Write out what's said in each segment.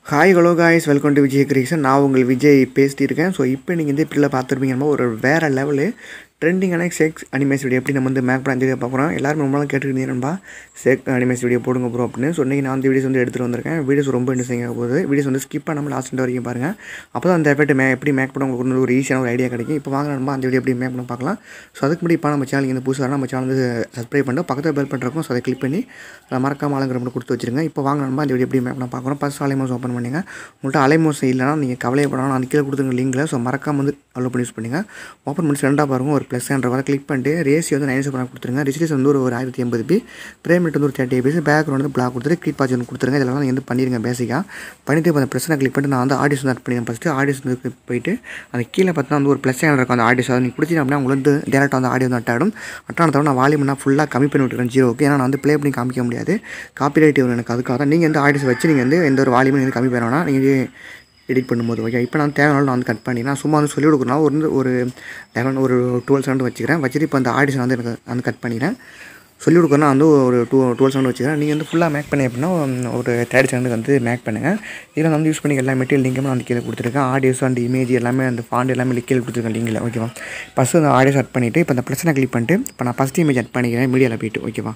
hi hello guys welcome to Vijay creation நான் உங்கள் விஜய் பேசிட்டு இருக்கேன் ஸோ இப்போ நீங்கள் வந்து இப்படிலாம் பார்த்துருப்பீங்க நம்ம ஒரு வேறு லெவலு ட்ரெண்டிங்கான செக்ஸ் அனிமேஸ் வீடியோ எப்படி நம்ம வந்து மேக் பண்ண வீடியோ பார்க்குறோம் எல்லாரும் ரொம்பலாம் கேட்டுருக்கீங்க நண்பா செக் அனிமேஸ் வீடியோ போடுங்க ப்ரோ அப்படின்னு ஸோ இன்றைக்கி நான் வந்து வீடியோஸ் வந்து எடுத்துகிட்டு வந்திருக்கேன் வீடியோஸ் ரொம்ப இன்ட்ரெஸ்டிங்காக போகுது வீடியோஸ் வந்து ஸ்கிப் பண்ணாமல் லாஸ்ட் வரைக்கும் பாருங்கள் அப்போ தான் அந்த எஃபெக்ட் மே எப்படி மேக் பண்ண உங்களுக்கு ஒரு ஈஸியான ஒரு ஐடியா கிடைக்கும் இப்போ வாங்க நண்பா அந்த வீடியோ எப்படி மேக் பண்ண பார்க்கலாம் ஸோ அதுக்கு முன்னாடி இப்போ நம்ம சேனல் இந்த புதுசாக நம்ம சேனல் வந்து சப்ஸ்கிரைப் பண்ணிட்டு பக்கத்தில் பெல் பண்ணுறக்கும் ஸோ அதை கிளிக் பண்ணி அதை மறக்காம ஆளுங்கிற மட்டும் கொடுத்து வச்சிருங்க இப்போ வாங்க நண்பா அந்த வீடியோ எப்படி மேக் பண்ண பார்க்குறோம் ஃபஸ்ட் அலைமோஸ் ஓப்பன் பண்ணுங்க உங்கள்கிட்ட அலைமோஸ் இல்லைனா நீங்கள் கவலையப்படணும் அந்த கீழே கொடுத்துருங்க லிங்கில் ஸோ மறக்காம வந்து அவ்வளோ பண்ணி யூஸ் பண்ணுங்கள் ஓப்பன் பண்ணி ரெண்டாக பாருங்க ஒரு ப்ளஸ் என்ற வரை கிளிக் பண்ணிட்டு ரேசி வந்து நைன் சூப்பராக கொடுத்துருங்க ரிஜிஸ்ட்ரேஷன் வந்து ஒரு ஒரு ஆயிரத்தி எண்பது பி பிரேம் ரேட் வந்து ஒரு தேர்ட்டி ஏபிஎஸ் பேக்ரவுண்ட் வந்து பிளாக் கொடுத்துட்டு கிளிக் பாச்சு ஒன்று கொடுத்துருங்க இதெல்லாம் நீங்கள் வந்து பண்ணிடுங்க பேசிக்காக பண்ணிட்டு இப்போ அந்த ப்ளஸ்ஸை கிளிக் பண்ணிட்டு நான் வந்து ஆடியன்ஸ் வந்து ஆட் பண்ணிடுறேன் ஃபஸ்ட்டு ஆடியன்ஸ் வந்து போயிட்டு அந்த கீழே பார்த்தா வந்து ஒரு ப்ளஸ் சேனல் இருக்கும் அந்த ஆடியன்ஸ் அதை நீங்கள் பிடிச்சி அப்படின்னா உங்களுக்கு வந்து டேரெக்டாக வந்து ஆடியோ வந்து அட்டாடும் அட்டானதோட நான் வால்யூம் நான் ஃபுல்லாக கம்மி பண்ணி விட்டுருக்கேன் ஜீரோக்கு ஏன்னா நான் வந்து ப்ளே பண்ணி காமிக்க முடியாது காப்பிரைட் வரும் எனக்கு அதுக்காக தான் நீங்கள் வந்து ஆடியன்ஸ் வச்சு நீங்கள் வந்து எந்த ஒரு வால்யூமும் நீங்கள் கம்மி பண்ண வேணாம் நீங்கள் எடிட் பண்ணும்போது ஓகே இப்போ நான் தேவையான நான் வந்து கட் பண்ணி நான் சும்மா வந்து சொல்லி கொடுக்குறேன் ஒரு ஒரு லெவன் ஒரு டுவெல் செகண்ட் வச்சுக்கிறேன் வச்சுட்டு இப்போ அந்த ஆடிஷன் வந்து எனக்கு வந்து கட் பண்ணிக்கிறேன் சொல்லி கொடுக்குறேன் வந்து ஒரு டூ டுவெல் செகண்ட் வச்சுக்கிறேன் நீங்கள் வந்து ஃபுல்லாக மேக் பண்ணி அப்படின்னா ஒரு தேர்ட்டி செகண்டுக்கு வந்து மேக் பண்ணுங்கள் இதில் நான் வந்து யூஸ் பண்ணி எல்லா மெட்டீரியல் லிங்கும் நான் வந்து கீழே கொடுத்துருக்கேன் ஆடியோஸ் அண்ட் இமேஜ் எல்லாமே அந்த ஃபாண்ட் எல்லாமே கீழே கொடுத்துருக்கேன் லிங்கில் ஓகேவா ஃபஸ்ட்டு அந்த ஆடியோஸ் அட் பண்ணிவிட்டு இப்போ அந்த பிரச்சனை கிளிக் பண்ணிட்டு இப்போ நான் ஃபஸ்ட் இமேஜ் அட் பண்ணிக்கிறேன் மீடியாவில் போயிட்டு ஓகேவா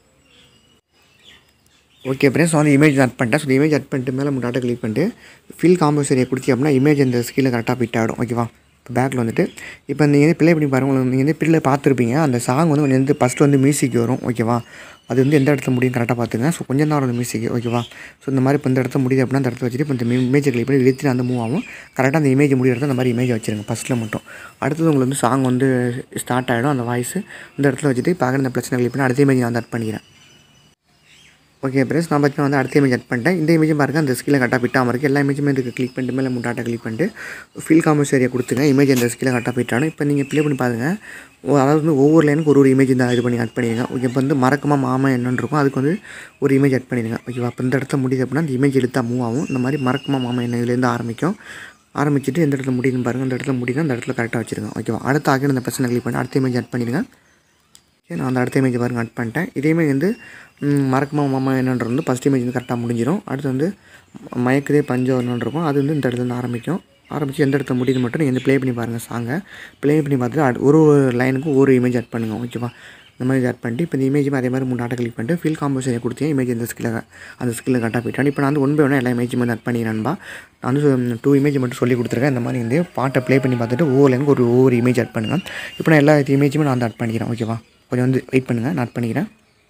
ஓகே ஃப்ரெண்ட்ஸ் வந்து இமேஜ் அட் பண்ணிட்டேன் ஸோ இமேஜ் அட் பண்ணிட்டு மேலே முன்னாடி கிளிக் பண்ணிட்டு ஃபில் காம்போசரியை கொடுத்தி அப்படின்னா இமேஜ் இந்த ஸ்கில்ல கரெக்டாக ஃபிட் ஆகிடும் ஓகேவா இப்போ பேக்கில் வந்துட்டு இப்போ நீங்கள் வந்து ப்ளே பண்ணி பாருங்கள் நீங்கள் வந்து பிள்ளை பார்த்துருப்பீங்க அந்த சாங் வந்து கொஞ்சம் வந்து ஃபஸ்ட்டு வந்து மியூசிக் வரும் ஓகேவா அது வந்து எந்த இடத்துல முடியும் கரெக்டாக பார்த்துங்க ஸோ கொஞ்சம் தான் வரும் மியூசிக் ஓகேவா ஸோ இந்த மாதிரி இப்போ இந்த இடத்துல முடியுது அப்படின்னா அந்த இடத்துல வச்சுட்டு இப்போ இந்த இமேஜ் கிளிக் பண்ணி இழுத்து அந்த மூவ் ஆகும் கரெக்டாக அந்த இமேஜ் முடிய இடத்துல அந்த மாதிரி இமேஜ் வச்சுருங்க ஃபஸ்ட்டில் மட்டும் அடுத்தது உங்களுக்கு வந்து சாங் வந்து ஸ்டார்ட் ஆகிடும் அந்த வாய்ஸ் இந்த இடத்துல வச்சுட்டு இப்போ இந்த பிரச்சனை கிளிக் பண்ணி அடுத்த இமேஜ் நான் வந்து அட் பண்ணிக்கிறேன் ஓகே ஃப்ரெண்ட்ஸ் நான் பார்த்தீங்கன்னா வந்து அடுத்த இமேஜ் அட் பண்ணிட்டேன் இந்த இமேஜும் பாருங்க அந்த ஸ்கில்லை கரெக்டாக ஃபிட்டாமல் இருக்குது எல்லா இமேஜுமே இதுக்கு கிளிக் பண்ணிட்டு மேலே முட்டாட்டை கிளிக் பண்ணிட்டு ஃபீல் காமர்ஸ் ஏரியா கொடுத்துங்க இமேஜ் அந்த ஸ்கில்லை கரெக்டாக ஃபிட்டானு இப்போ நீங்கள் ப்ளே பண்ணி பாருங்கள் ஓ அதாவது வந்து ஒவ்வொரு லைனுக்கு ஒரு ஒரு இமேஜ் தான் இது பண்ணி அட் பண்ணிடுங்க ஓகே இப்போ வந்து மறக்கமாக மாமா என்னன்னு இருக்கும் அதுக்கு வந்து ஒரு இமேஜ் அட் பண்ணிடுங்க ஓகேவா அப்போ இந்த இடத்துல முடியுது அப்படின்னா அந்த இமேஜ் எடுத்தால் மூவ் ஆகும் இந்த மாதிரி மறக்கமாக மாமா என்ன இதுலேருந்து ஆரம்பிக்கும் ஆரம்பிச்சுட்டு எந்த இடத்துல முடியுதுன்னு பாருங்கள் அந்த இடத்துல முடியுங்க அந்த இடத்துல கரெக்டாக வச்சுருங்க ஓகேவா அடுத்த ஆகிய அந்த பிரச்சனை கிளிக் பண்ணி அடுத்த இமேஜ் அட் பண்ணிடுங்க சரி நான் அந்த அடுத்த இமேஜ் பாருங்க அட் பண்ணிட்டேன் இதே இமேஜ் வந்து மறக்கமா மாமா என்னன்றது வந்து ஃபஸ்ட் இமேஜ் வந்து கரெக்டாக முடிஞ்சிடும் அடுத்து வந்து மயக்குதே பஞ்சம் என்னன்னு இருக்கும் அது வந்து இந்த இடத்துல இருந்து ஆரம்பிக்கும் ஆரம்பித்து எந்த இடத்துல முடியுது மட்டும் நீங்கள் வந்து ப்ளே பண்ணி பாருங்கள் சாங்கை ப்ளே பண்ணி பார்த்துட்டு ஒரு ஒரு லைனுக்கும் ஒரு இமேஜ் அட் பண்ணுங்கள் ஓகேவா இந்த மாதிரி ஆட் பண்ணிட்டு இப்போ இந்த இமேஜும் அதே மாதிரி மூணு ஆட்டை கிளிக் பண்ணிட்டு ஃபீல் காம்போசனை கொடுத்தேன் இமேஜ் இந்த ஸ்கில்ல அந்த ஸ்கில்ல கரெக்டாக போயிட்டேன் இப்போ நான் வந்து ஒன் பை ஒன்று எல்லா இமேஜும் வந்து அட் பண்ணிடுறேன்பா நான் வந்து டூ இமேஜ் மட்டும் சொல்லி கொடுத்துருக்கேன் இந்த மாதிரி வந்து பாட்டை ப்ளே பண்ணி பார்த்துட்டு ஒவ்வொரு லைனுக்கு ஒரு ஒவ்வொரு இமேஜ் அட் பண்ணுங்கள் இப்போ நான் எல்லா இமேஜுமே நான் வந்து அட் பண்ணிக்கிறேன் ஓகேவா கொஞ்சம் வந்து வெயிட் பண்ணுங்கள் நான் அட் பண்ணிக்கிறேன்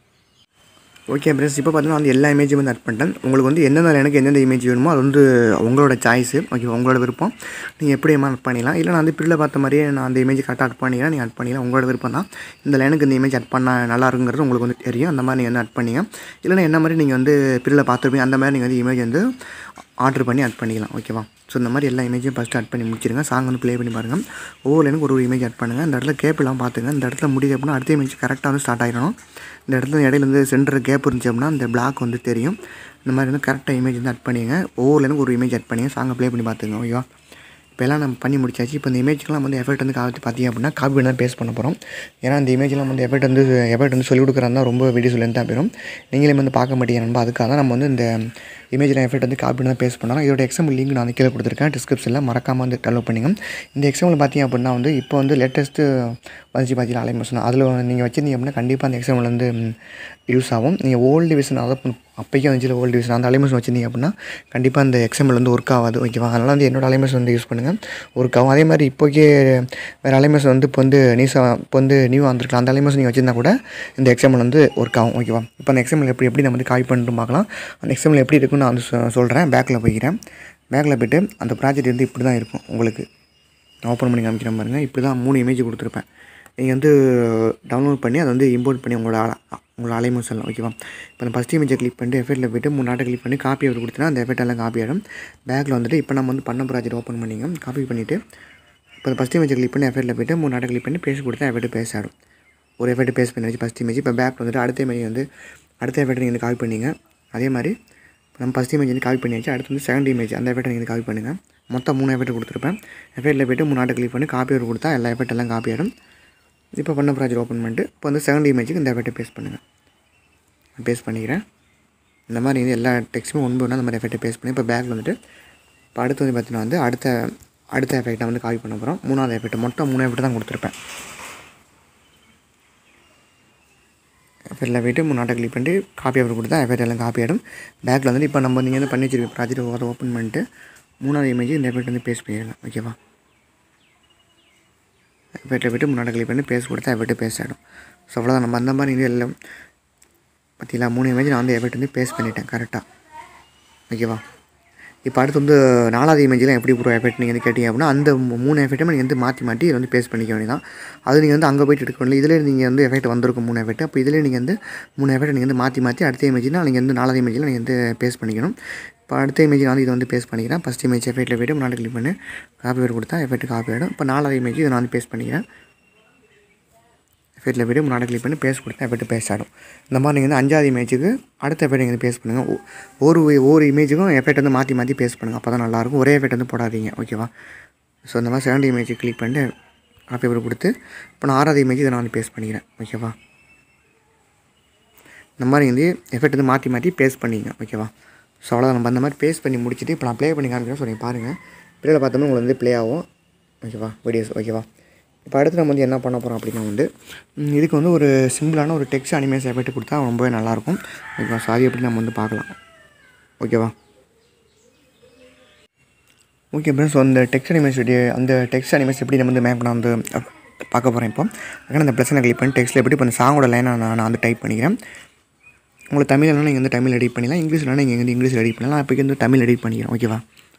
ஓகே ஃப்ரெண்ட்ஸ் இப்போ பார்த்தீங்கன்னா வந்து எல்லா இமேஜும் வந்து அட் பண்ணிட்டேன் உங்களுக்கு வந்து எந்தெந்த எனக்கு எந்தெந்த இமேஜ் வேணுமோ அது வந்து உங்களோட சாய்ஸு ஓகே உங்களோட விருப்பம் நீங்கள் எப்படி வேணால் அட் பண்ணிக்கலாம் இல்லை நான் வந்து பில்லில் பார்த்த மாதிரியே நான் அந்த இமேஜ் கரெக்டாக அட் பண்ணிக்கிறேன் நீங்கள் அட் பண்ணிக்கலாம் உங்களோட விருப்பம் தான் இந்த லைனுக்கு இந்த இமேஜ் அட் பண்ணால் நல்லா இருக்குங்கிறது உங்களுக்கு வந்து தெரியும் அந்த மாதிரி நீங்கள் வந்து அட் பண்ணிங்க இல்லைனா என்ன மாதிரி நீங்கள் வந்து பில்லில் பார்த்துருப்பீங்க அந்த மாதிரி நீங்கள் வந்து இமேஜ் வந்து ஆர்டர் பண்ணி அட் பண்ணிக்கலாம் ஓகேவா ஸோ இந்த மாதிரி எல்லா இமேஜையும் ஃபஸ்ட்டு அட் பண்ணி முடிச்சிருங்க சாங் வந்து ப்ளே பண்ணி பாருங்கள் ஒவ்வொரு லைனுக்கு ஒரு ஒரு இமேஜ் அட் பண்ணுங்கள் இந்த இடத்துல கேப்லாம் பார்த்துங்க இந்த இடத்துல முடியுது அப்படின்னா அடுத்த இமேஜ் கரெக்டாக வந்து ஸ்டார்ட் ஆகிடணும் இந்த இடத்துல இடையில வந்து சென்டர் கேப் இருந்துச்சு அப்படின்னா இந்த பிளாக் வந்து தெரியும் இந்த மாதிரி வந்து கரெக்டாக இமேஜ் வந்து அட் பண்ணிங்க ஒவ்வொரு லைனுக்கு ஒரு இமேஜ் அட் பண்ணிங்க சாங்கை ப்ளே பண்ணி பார்த்துங்க ஓகேவா இப்போ எல்லாம் நம்ம பண்ணி முடிச்சாச்சு இப்போ இந்த இமேஜ்க்கெலாம் வந்து எஃபெக்ட் வந்து காலத்து பார்த்தீங்க அப்படின்னா காப்பி பண்ணி தான் பேஸ்ட் பண்ண போகிறோம் ஏன்னா இந்த இமேஜ்லாம் வந்து எஃபெக்ட் வந்து எஃபெக்ட் வந்து சொல்லிக் கொடுக்குறாருந்தா ரொம்ப வீடியோஸ் லென்த் தான் போயிடும் நீங்களே வந்து பார்க்க மாட்டீங்க நம்ப அதுக்காக தான் நம்ம வந்து இந்த இமேஜில் எஃபெக்ட் வந்து காப்பி பண்ணி தான் பேஸ்ட் பண்ணலாம் இதோட எக்ஸாம்பிள் லிங்க் நான் வந்து கீழே கொடுத்துருக்கேன் டிஸ்கிரிப்ஷனில் மறக்காமல் வந்து டவுன்லோட் பண்ணிங்க இந்த எக்ஸாம்பிள் பார்த்தீங்க அப்படின்னா வந்து இப்போ வந்து லேட்டஸ்ட்டு வந்துச்சு பார்த்தீங்கன்னா அலைமோஷன் அதில் நீங்கள் வச்சிருந்தீங்க அப்படின்னா கண்டிப்பாக அந்த எக்ஸாம்பிள் வந்து யூஸ் ஆகும் நீங்கள் ஓல்டு டிவிஷன் அதாவது அப்போக்கே வந்துச்சு ஓல்டு டிவிஷன் அந்த அலைமோஷன் வச்சிருந்தீங்க அப்படின்னா கண்டிப்பாக அந்த எக்ஸாம்பிள் வந்து ஒர்க் ஆகாது ஓகேவா அதனால் வந்து என்னோட அலைமோஷன் வந்து யூஸ் பண்ணுங்கள் ஒர்க் ஆகும் அதே மாதிரி இப்போக்கே வேறு அலைமோஷன் வந்து இப்போ வந்து நியூஸாக இப்போ வந்து நியூ வந்திருக்கலாம் அந்த அலைமோஷன் நீங்கள் வச்சிருந்தா கூட இந்த எக்ஸாம்பிள் வந்து ஒர்க் ஆகும் ஓகேவா இப்போ அந்த எக்ஸாம்பிள் எப்படி எப்படி நம்ம வந்து காப்பி பண்ணிட்டு பார்க்கலாம் அந்த எக்ஸாம்பிள் எப்படி இருக்குன்னு நான் வந்து சொல்கிறேன் பேக்கில் போய்க்கிறேன் பேக்கில் போய்ட்டு அந்த ப்ராஜெக்ட் வந்து இப்படி தான் இருக்கும் உங்களுக்கு ஓப்பன் பண்ணி காமிக்கிறேன் பாருங்கள் இப்படி தான் மூணு இமேஜ் கொடுத்துருப்பேன் நீங்கள் வந்து டவுன்லோட் பண்ணி அதை வந்து இம்போர்ட் பண்ணி உங்களோட ஆள உங்களோட அலைமோசல் ஓகேவா இப்போ அந்த ஃபஸ்ட் இமேஜை கிளிக் பண்ணிட்டு எஃபெக்ட்டில் போய்ட்டு மூணு நாட்டை கிளிக் பண்ணி காப்பி அவர் கொடுத்தனா அந்த எஃபெக்ட் எல்லாம் காப்பி ஆகிடும் பேக்கில் வந்துட்டு இப்போ நம்ம வந்து பண்ண ப்ராஜெக்ட் ஓப்பன் பண்ணிங்க காப்பி பண்ணிவிட்டு இப்போ அந்த ஃபஸ்ட் இமேஜை கிளிக் பண்ணி எஃபெக்ட்டில் போய்ட்டு மூணு நாட்டை கிளிக் பண்ணி பேசி கொடுத்தா எஃபெக்ட் பேஸ் ஆகிடும் ஒரு எஃபெக்ட் பேஸ் பண்ணி வச்சு ஃபஸ்ட் இமேஜ் இப்போ பேக் வந்துட்டு அடுத்த இமேஜ் வந்து அடுத்த எஃபெக்ட் நீங்கள் வந்து காப்பி பண்ணிங்க அதே மாதிரி நம்ம ஃபஸ்ட் இமேஜ் வந்து காப்பி பண்ணியாச்சு அடுத்து வந்து செகண்ட் இமேஜ் அந்த எஃபெக்ட் நீங்கள் காப்பி பண்ணுங்கள் மொத்தம் மூணு எஃபெக்ட் கொடுத்துருப்பேன் எஃபெக்ட்டில் போய்ட்டு மூணு நாட்டை கிளிக் பண்ணி காப்பி ஒரு கொடுத்தா எல்லா எஃபெக்ட் எல்லாம் காப்பி ஆகிடும் இப்போ பண்ண ப்ராஜெக்ட் ஓப்பன் பண்ணிட்டு இப்போ வந்து செகண்ட் இமேஜுக்கு இந்த எஃபெக்ட்டை பேஸ்ட் பண்ணுங்கள் பேஸ்ட் பண்ணிக்கிறேன் இந்த மாதிரி வந்து எல்லா டெக்ஸ்ட்டுமே ஒன்று ஒன்றா அந்த மாதிரி எஃபெக்ட்டை பேஸ்ட் பண்ணி இப்போ பேக்கில் வந்துட்டு இப்போ அடுத்து வந்து பார்த்தீங்கன்னா வந்து அடுத்த அடுத்த எஃபெக்ட்டை வந்து காப்பி பண்ண போகிறோம் மூணாவது எஃபெக்ட் மொத்தம் மூணு எஃபெக்ட் தான் கொடுத்துருப்பேன் எஃபெக்ட்டில் போய்ட்டு மூணு நாட்டை கிளிக் பண்ணிட்டு காப்பி அவர் கொடுத்தா எஃபெக்ட் எல்லாம் காப்பி ஆகிடும் பேக்கில் வந்துட்டு இப்போ நம்ம நீங்கள் வந்து பண்ணி வச்சிருக்க ப்ராஜெக்ட் அதை ஓப்பன் பண்ணிட்டு மூணாவது இமேஜ் இந்த எஃபெக்ட் வந்து பேஸ்ட் பண்ணிடலாம் ஓகேவா எஃபெக்ட்டில் போய்ட்டு மூணு நாட்டை கிளிக் பண்ணி பேஸ்ட் கொடுத்தா எஃபெக்ட் பேஸ்ட் ஆகிடும் ஸோ அவ்வளோதான் நம்ம அந்த மாதிரி இது எல்லாம் பார்த்தீங்களா மூணு இமேஜ் நான் வந்து எஃபெக்ட் வந்து பேஸ்ட் பண்ணிட்டேன் கரெக்டாக ஓகேவா இப்போ அடுத்து வந்து நாலாவது இமேஜில் எப்படி ப்ரோ எஃபெக்ட் நீங்கள் வந்து கேட்டிங்க அப்படின்னா அந்த மூ- மூணு எஃபெக்ட்டுமே நீங்கள் வந்து மாற்றி மாற்றி இதை வந்து பேஸ்ட் பண்ணிக்க வேண்டியதான் அது நீங்கள் வந்து அங்கே போயிட்டு எடுக்க வேண்டிய இதில் நீங்கள் வந்து எஃபெக்ட் வந்திருக்கும் மூணு எஃபெக்ட் அப்போ இதில் நீங்கள் வந்து மூணு எஃபெக்ட் நீங்கள் வந்து மாற்றி மாற்றி அடுத்த இமேஜ்னால் நீங்கள் வந்து நாலாவது இமேஜில் நீங்கள் வந்து பேஸ்ட் பண்ணிக்கணும் இப்போ அடுத்த இமேஜ் நான் வந்து இதை வந்து பேஸ்ட் பண்ணிக்கிறேன் ஃபஸ்ட் இமேஜ் எஃபெக்ட்டில் போய்ட்டு முன்னாடி கிளிக் பண்ணி காப்பி வேறு கொடுத்தா எஃபெக்ட் காப்பி ஆகிடும் இப்போ நாலாவது இமேஜ் இதை நான் வந்து பேஸ்ட் பண்ணிக்கிறேன் எஃபெக்ட்டில் போய்ட்டு முன்னாடி கிளிக் பண்ணி பேஸ்ட் கொடுத்தா எஃபெக்ட் பேஸ்ட் ஆகிடும் இந்த மாதிரி நீங்கள் வந்து அஞ்சாவது இமேஜுக்கு அடுத்த எஃபெக்ட் நீங்கள் பேஸ்ட் பண்ணுங்கள் ஒ- ஒரு ஒரு இமேஜுக்கும் எஃபெக்ட் வந்து மாற்றி மாற்றி பேஸ்ட் பண்ணுங்கள் அப்போ தான் நல்லாயிருக்கும் ஒரே எஃபெக்ட் வந்து போடாதீங்க ஓகேவா ஸோ இந்த மாதிரி செகண்ட் இமேஜ் கிளிக் பண்ணிட்டு காப்பி பேப்பர் கொடுத்து இப்போ நான் ஆறாவது இமேஜ் இதை நான் வந்து பேஸ்ட் பண்ணிக்கிறேன் ஓகேவா இந்த மாதிரி வந்து எஃபெக்ட் வந்து மாற்றி மாற்றி பேஸ்ட் பண்ணிங்க ஓகேவா ஸோ அவ்வளோதான் நம்ம அந்த மாதிரி பேஸ்ட் பண்ணி முடிச்சுட்டு இப்போ நான் ப்ளே பண்ணி காமிக்கிறேன் ஸோ நீங்கள் பாருங்கள் பிள்ளைல பார்த்தோம்னா உங்களுக்கு வந்து ப்ளே ஆகும் ஓகேவா வீடியோஸ் ஓகேவா இப்போ அடுத்து நம்ம வந்து என்ன பண்ண போகிறோம் அப்படின்னா வந்து ம், இதுக்கு வந்து ஒரு சிம்பிளான ஒரு டெக்ஸ்ட் அனிமேஷன் எஃபெக்ட் கொடுத்தா ரொம்பவே நல்லாயிருக்கும் ஓகேவா ஸோ அது எப்படி நம்ம வந்து பார்க்கலாம் ஓகேவா ஓகே ஃப்ரெண்ட்ஸ் அந்த டெக்ஸ்ட் அனிமேஷன் அந்த டெக்ஸ்ட் அனிமேஷன் எப்படி நம்ம வந்து மேப் நான் வந்து அஹ், பார்க்க போகிறேன் இப்போ அதுக்கான அந்த ப்ளஸனை கிளிக் பண்ணி டெக்ஸ்ட்டில் எப்படி இப்போ அந்த சாங்கோட லைனை நான் நான் வந்து டைப் பண்ணிக்கிறேன் உங்களுக்கு தமிழ்னா நீங்கள் வந்து தமிழ் எடிட் பண்ணிக்கலாம் இங்கிலீஷ்னா நீங்கள் வந்து இங்கிலீஷ் எடிட் பண்ணலாம் நான் இப்போ வந்து தமிழ் எடிட் பண்ணிக்கிறேன் ஓகேவா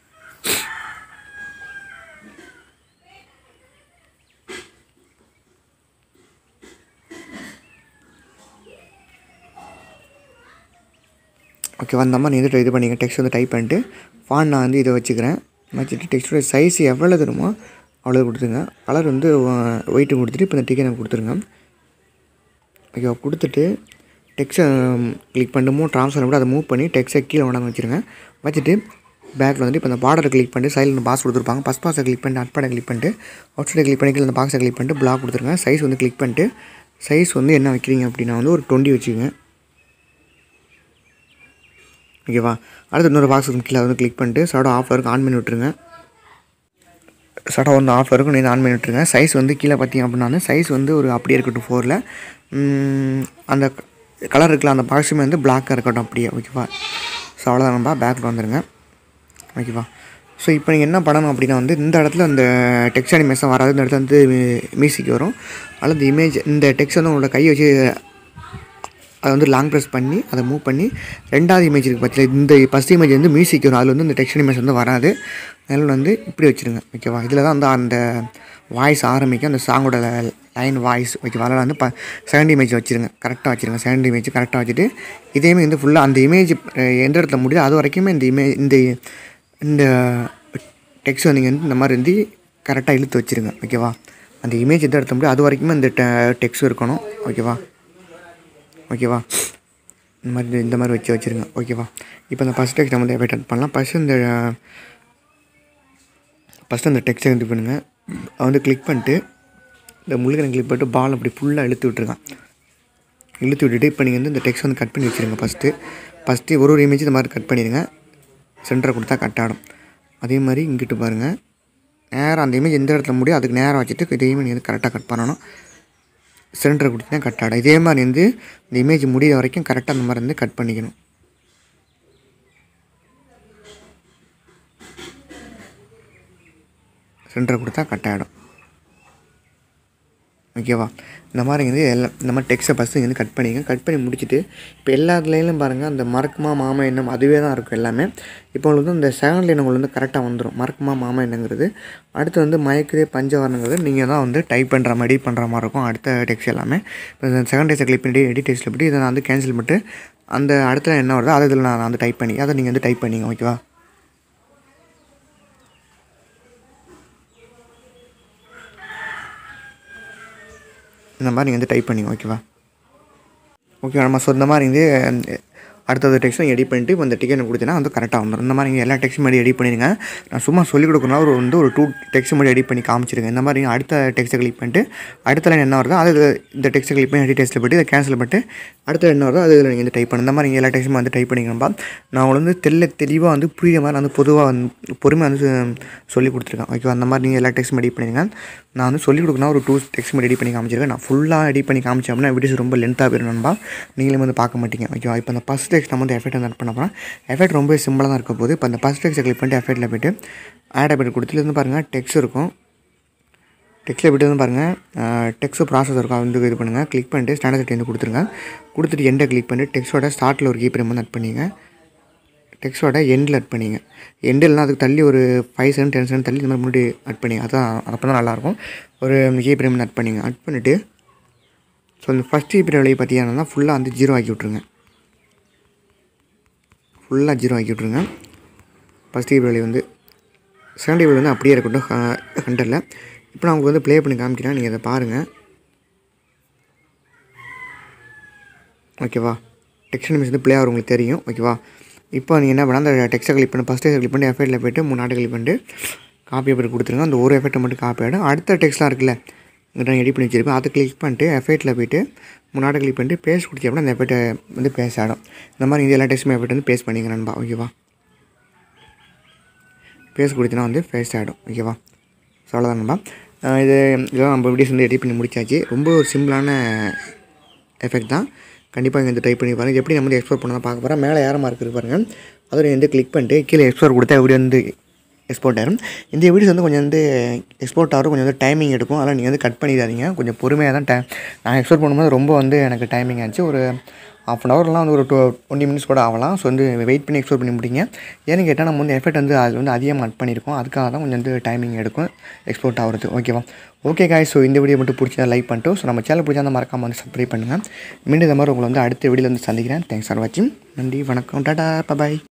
ஓகேவா அந்த மாதிரி நீங்கள் வந்து இது பண்ணிங்க டெக்ஸ்ட் வந்து டைப் பண்ணிட்டு ஃபான் நான் வந்து இதை வச்சுக்கிறேன் வச்சுட்டு டெக்ஸ்டோட சைஸ் எவ்வளோ தருமோ அவ்வளோ கொடுத்துருங்க கலர் வந்து ஒயிட்டு கொடுத்துட்டு இப்போ இந்த டிக்கெட் எனக்கு கொடுத்துருங்க ஓகேவா கொடுத்துட்டு டெக்ஸ்ட்டை கிளிக் பண்ணிட்டு மூவ் ட்ரான்ஸ்ஃபர் கூட அதை மூவ் பண்ணி டெக்ஸ்ட்டை கீழே கொண்டாந்து வச்சுருங்க வச்சுட்டு பேக்கில் வந்துட்டு இப்போ இந்த பார்டரை கிளிக் பண்ணிட்டு சைடில் பாக்ஸ் கொடுத்துருப்பாங்க ஃபஸ்ட் பாக்ஸை கிளிக் பண்ணிட்டு அட்பாடை கிளிக் பண்ணிட்டு அவுட் சைடை கிளிக் பண்ணி கீழே அந்த பாக்ஸை கிளிக் பண்ணிட்டு பிளாக் கொடுத்துருங்க சைஸ் வந்து கிளிக் பண்ணிட்டு சைஸ் வந்து என்ன வைக்கிறீங்க அப்படின்னா வந்து ஒரு டுவெண்ட்டி வச்சுக்கோங்க ஓகேவா அடுத்து இன்னொரு பாக்ஸ் கீழே வந்து கிளிக் பண்ணிட்டு ஷடோ ஆஃப் இருக்கும் ஆன் பண்ணி விட்ருங்க ஷடோ வந்து ஆஃப் இருக்கும் நீங்கள் ஆன் பண்ணி விட்ருங்க சைஸ் வந்து கீழே பார்த்தீங்க அப்படின்னா சைஸ் வந்து ஒரு அப்படியே இருக்கட்டும் ஃபோரில் அந்த கலர் இருக்குல்ல அந்த பாக்ஸுமே வந்து பிளாக்காக இருக்கட்டும் அப்படியே ஓகேவா ஸோ அவ்வளோதான் நம்ம பேக்கில் வந்துடுங்க ஓகேவா ஸோ இப்போ நீங்கள் என்ன பண்ணணும் அப்படின்னா வந்து இந்த இடத்துல இந்த டெக்ஸ்ட் அனிமேஷன் வராது இந்த இடத்துல வந்து மியூசிக் வரும் அதில் இந்த இமேஜ் இந்த டெக்ஸ்ட் வந்து உங்களோட கையை வச்சு அதை வந்து லாங் ப்ரெஸ் பண்ணி அதை மூவ் பண்ணி ரெண்டாவது இமேஜ் இருக்குது பார்த்தீங்களா இந்த ஃபஸ்ட் இமேஜ் வந்து மியூசிக் வரும் அதில் வந்து இந்த டெக்ஸ்ட் இமேஜ் வந்து வராது அதில் வந்து இப்படி வச்சுருங்க ஓகேவா இதில் தான் வந்து அந்த வாய்ஸ் ஆரம்பிக்கும் அந்த சாங்கோட லைன் வாய்ஸ் ஓகேவா அதில் வந்து ப செகண்ட் இமேஜ் வச்சுருங்க கரெக்டாக வச்சுருங்க செகண்ட் இமேஜ் கரெக்டாக வச்சுட்டு இதேமே வந்து ஃபுல்லாக அந்த இமேஜ் எந்த இடத்துல முடியுதோ அது வரைக்குமே இந்த இமே இந்த இந்த டெக்ஸ்ட் நீங்கள் வந்து இந்த மாதிரி வந்து கரெக்டாக இழுத்து வச்சுருங்க ஓகேவா அந்த இமேஜ் எந்த இடத்துல முடியும் அது வரைக்குமே இந்த டெக்ஸ்ட் இருக்கணும் ஓகேவா ஓகேவா இந்த மாதிரி இந்த மாதிரி வச்சு வச்சுருங்க ஓகேவா இப்போ இந்த ஃபஸ்ட் டெக்ஸ்ட் வந்து எஃபெக்ட் ஆட் பண்ணலாம் ஃபஸ்ட்டு இந்த ஃபஸ்ட்டு அந்த டெக்ஸ்ட்டை இது பண்ணுங்கள் அதை வந்து கிளிக் பண்ணிட்டு இந்த முழுக்கனை கிளிக் பண்ணிட்டு பால் அப்படி ஃபுல்லாக இழுத்து விட்ருங்க இழுத்து விட்டுட்டு இப்போ நீங்கள் வந்து இந்த டெக்ஸ்ட் வந்து கட் பண்ணி வச்சுருங்க ஃபஸ்ட்டு ஃபஸ்ட்டு ஒரு ஒரு இமேஜ் இந்த மாதிரி கட் பண்ணிடுங்க சென்டரை கொடுத்தா கட் ஆகிடும் அதே மாதிரி இங்கிட்டு பாருங்கள் நேராக அந்த இமேஜ் எந்த இடத்துல முடியும் அதுக்கு நேராக வச்சுட்டு இதையுமே நீங்கள் வந்து கரெக்டாக கட் பண்ணணும் சிலிண்டரை கொடுத்தா கட் ஆகிடும் இதே மாதிரி வந்து இந்த இமேஜ் முடியிற வரைக்கும் கரெக்டாக அந்த மாதிரி வந்து கட் பண்ணிக்கணும் சிலிண்டரை கொடுத்தா கட் ஆகிடும் ஓகேவா இந்த மாதிரி வந்து எல்லாம் இந்த மாதிரி டெக்ஸ்ட்டை ஃபஸ்ட்டு இங்கே வந்து கட் பண்ணிங்க கட் பண்ணி முடிச்சுட்டு இப்போ எல்லா லைன்லையும் பாருங்கள் அந்த மறக்குமா மாமா எண்ணம் அதுவே தான் இருக்கும் எல்லாமே இப்போ உங்களுக்கு வந்து இந்த செகண்ட் லைன் உங்களுக்கு வந்து கரெக்டாக வந்துடும் மறக்குமா மாமா என்னங்கிறது அடுத்து வந்து மயக்குதே பஞ்சவரணங்கிறது நீங்கள் தான் வந்து டைப் பண்ணுற மாதிரி எடிட் பண்ணுற மாதிரி இருக்கும் அடுத்த டெக்ஸ்ட் எல்லாமே இப்போ இந்த செகண்ட் டெக்ஸ்ட்டை கிளிக் பண்ணி எடிட் டெக்ஸ்ட்டில் போட்டு இதை நான் வந்து கேன்சல் பண்ணிட்டு அந்த அடுத்த என்ன வருதோ அதை இதில் நான் வந்து டைப் பண்ணி அதை நீங்கள் வந்து டைப் பண்ணிங்க ஓகேவா இந்த மாதிரி நீங்கள் வந்து டைப் பண்ணிங்க ஓகேவா ஓகே நம்ம ஸோ இந்த மாதிரி வந்து அடுத்தது டெக்ஸ்ட்டும் எடிட் பண்ணிட்டு இப்போ இந்த டிக்கெட் கொடுத்தீங்கன்னா வந்து கரெக்டாக வந்துடும் இந்த மாதிரி நீங்கள் எல்லா டெக்ஸ்ட்டும் மட்டும் எடிட் பண்ணிடுங்க நான் சும்மா சொல்லிக் கொடுக்கணும் ஒரு வந்து ஒரு டூ டெக்ஸ்ட் மட்டும் எடிட் பண்ணி காமிச்சிருங்க இந்த மாதிரி நீங்கள் அடுத்த டெக்ஸ்ட்டை கிளிக் பண்ணிட்டு அடுத்த லைன் என்ன வருதோ அது இந்த டெக்ஸ்ட்டை கிளிக் பண்ணி எடிட் டெக்ஸ்ட்டில் போட்டு இதை கேன்சல் பண்ணிட்டு அடுத்த என்ன வருதோ அது இதில் நீங்கள் வந்து டைப் பண்ணு இந்த மாதிரி நீங்கள் எல்லா டெக்ஸ்ட்டும் வந்து டைப் பண்ணிக்கணும்பா நான் உங்களுக்கு வந்து தெல்ல தெளிவாக வந்து புரியுற மாதிரி நான் வந்து பொதுவாக வந்து பொறுமையாக வந்து சொல்லி கொடுத்துருக்கேன் ஓகேவா அந்த மாதிரி நீங்கள் எல்லா டெக்ஸ்ட்டும் எடிட் பண்ணிடுங்க நான் வந்து சொல்லிக் கொடுக்கணும் ஒரு டூ டெக்ஸ்ட் எடிட் பண்ணி காமிச்சிருக்கேன் நான் ஃபுல்லாக எடிட் பண்ணி காமிச்சேன் அப்படின்னா வீடியோஸ் ரொம்ப லென்த்தாக போயிடணும்பா நீங்களே வந்து பார்க்க மாட்டீங்க ஓகேவா இப்போ அந்த ஃபஸ்ட் டெக்ஸ்ட் நம்ம வந்து எஃபெக்ட் வந்து ஆட் பண்ண போகிறோம் எஃபெக்ட் ரொம்ப சிம்பிளாக தான் இருக்க போது இப்போ அந்த ஃபஸ்ட் டெக்ஸ்ட்டை கிளிக் பண்ணிட்டு எஃபெக்ட்டில் போய்ட்டு ஆட் எஃபெக்ட் கொடுத்துட்டு இருந்து பாருங்கள் டெக்ஸ்ட் இருக்கும் டெக்ஸ்ட்டில் போய்ட்டு வந்து பாருங்கள் டெக்ஸ்ட் ப்ராசஸ் இருக்கும் அது வந்து இது பண்ணுங்கள் கிளிக் பண்ணிட்டு ஸ்டாண்டர்ட் செட் வந்து கொடுத்துருங்க கொடுத்துட்டு எண்டை கிளிக் பண்ணிட்டு டெக்ஸ்ட்டோட ஸ்டார்ட்டில் ஒரு கீப்பர் வந்து ஆட் பண்ணிங்க டெக்ஸ்ட்டோட எண்டில் ஆட் பண்ணிங்க எண்டில்னா அதுக்கு தள்ளி ஒரு ஃபைவ் செகண்ட் டென் செகண்ட் தள்ளி இந்த மாதிரி முன்னாடி ஆட் பண்ணிங்க அதான் அப்போ தான் நல்லாயிருக்கும் ஒரு கீப்பர் வந்து ஆட் பண்ணிங்க ஆட் பண்ணிவிட்டு ஸோ இந்த ஃபஸ்ட் கீப்பர் விலையை பார்த்தீங்கன்னா ஃபுல்லாக வந்து ஜீரோ ஆக்கி விட்ருங்க ஃபுல்லாக ஜீரோ ஆக்கி விட்ருங்க ஃபஸ்ட் கீப்பர் விலை வந்து செகண்ட் கீப்பர் வந்து அப்படியே இருக்கட்டும் ஹண்ட்ரடில் இப்போ நான் உங்களுக்கு வந்து ப்ளே பண்ணி காமிக்கிறேன் நீங்கள் இதை பாருங்கள் ஓகேவா டெக்ஸ்ட் அனிமேஷன் வந்து ப்ளே ஆகும் உங்களுக்கு தெரியும் ஓகேவா இப்போ நீங்கள் என்ன பண்ணால் அந்த டெக்ஸ்ட்டை கிளிக் பண்ணி ஃபஸ்ட்டு கிளிக் பண்ணி எஃபெக்ட்டில் போய்ட்டு மூணு நாட்டு கிளிக் பண்ணிட்டு காப்பி எப்படி கொடுத்துருங்க அந்த ஒரு எஃபெக்ட்டை மட்டும் காப்பி ஆகிடும் அடுத்த டெக்ஸ்ட்லாம் இருக்குல்ல இங்கிட்ட நான் எடிட் பண்ணி வச்சிருப்பேன் அதை கிளிக் பண்ணிட்டு எஃபெக்ட்டில் போய்ட்டு மூணு நாட்டு கிளிக் பண்ணிட்டு பேஸ்ட் கொடுத்தி அப்படின்னா அந்த எஃபெக்ட்டை வந்து பேஸ் ஆகிடும் இந்த மாதிரி இது எல்லா டெக்ஸ்ட்டுமே எஃபெக்ட் வந்து பேஸ்ட் பண்ணிங்க நண்பா ஓகேவா பேஸ்ட் கொடுத்தினா வந்து பேஸ்ட் ஆகிடும் ஓகேவா ஸோ அவ்வளோதான் நண்பா அஹ் இது இதெல்லாம் நம்ம வீடியோஸ் வந்து எடிட் பண்ணி முடிச்சாச்சு ரொம்ப ஒரு சிம்பிளான எஃபெக்ட் தான் கண்டிப்பாக இங்கே வந்து டைப் பண்ணி பாருங்கள் எப்படி நம்ம வந்து எக்ஸ்ப்ளோர் பண்ண பார்க்க போகிறோம் மேலே யாரும் மார்க் இருக்கு பாருங்கள் அதில் வந்து கிளிக் பண்ணிட்டு கீழே எக்ஸ்ப்ளோர் கொடுத்தா எப்படி வந்து எக்ஸ்போர்ட் ஆயிரும் இந்த வீடியோஸ் வந்து கொஞ்சம் வந்து எக்ஸ்போர்ட் ஆகும் கொஞ்சம் வந்து டைமிங் எடுக்கும் அதனால் நீங்கள் வந்து கட் பண்ணிடாதீங்க கொஞ்சம் பொறுமையாக தான் டைம் நான் எக்ஸ்போர்ட் பண்ணும்போது ரொம்ப வந்து எனக்கு டைமிங் ஆச்சு ஒரு ஆஃப் அன் ஹவர்லாம் வந்து ஒரு டூ டுவெண்ட்டி மினிட்ஸ் கூட ஆகலாம் ஸோ வந்து வெயிட் பண்ணி எக்ஸ்போர்ட் பண்ணி முடிங்க ஏன்னு கேட்டால் நம்ம வந்து எஃபெக்ட் வந்து அது வந்து அதிகமாக கட் பண்ணியிருக்கோம் அதுக்காக தான் கொஞ்சம் வந்து டைமிங் எடுக்கும் எக்ஸ்போர்ட் ஆகிறது ஓகேவா ஓகே காய் ஸோ இந்த வீடியோ மட்டும் பிடிச்சா லைக் பண்ணிட்டு ஸோ நம்ம சேனல் பிடிச்சா அந்த மறக்காமல் வந்து சப்ஸ்கிரைப் பண்ணுங்கள் மீண்டும் இந்த மாதிரி உங்களை வந்து அடுத்த வீடியோவில் வந்து சந்திக்கிறேன் தேங்க்ஸ் ஃபார் வாட்சிங் நன்றி வணக்கம் டாடா பாய்